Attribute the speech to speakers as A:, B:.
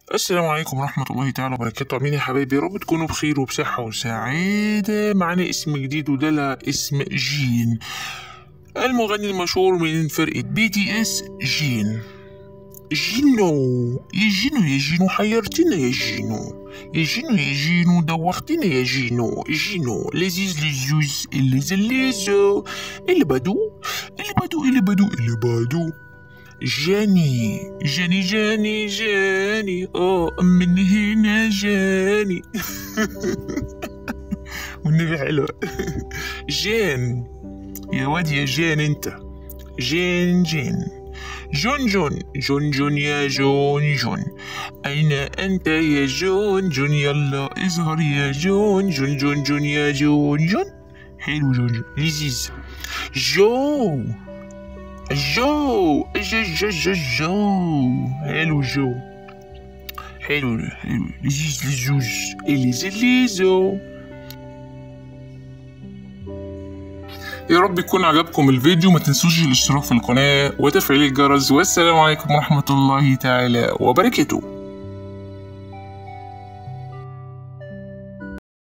A: السلام عليكم ورحمة الله تعالى وبركاته عاملين يا حبايبي يا رب تكونوا بخير وبصحة وسعادة معنا اسم جديد وده لا اسم جين المغني المشهور من فرقة بي تي اس جين جينو يا جينو يا جينو حيرتنا يا جينو يا جينو يا جينو دوختنا يا جينو جينو لذيذ لزوز اللي زليزو اللي بدو اللي بدو اللي بدو اللي بدو جاني جاني جاني جاني اه من هنا جاني والنبي حلو جان يا واد يا جان انت جان جان جون جون جون جون يا جون جون أين أنت يا جون جون يلا اظهر يا جون جون جون جون يا جون جون حلو جون جون لذيذ جو جو جو جو جو جو حلو جو حلو حلو لذيذ لزوز اللي ليزو يا رب يكون عجبكم الفيديو ما تنسوش الاشتراك في القناة وتفعيل الجرس والسلام عليكم ورحمة الله تعالى وبركاته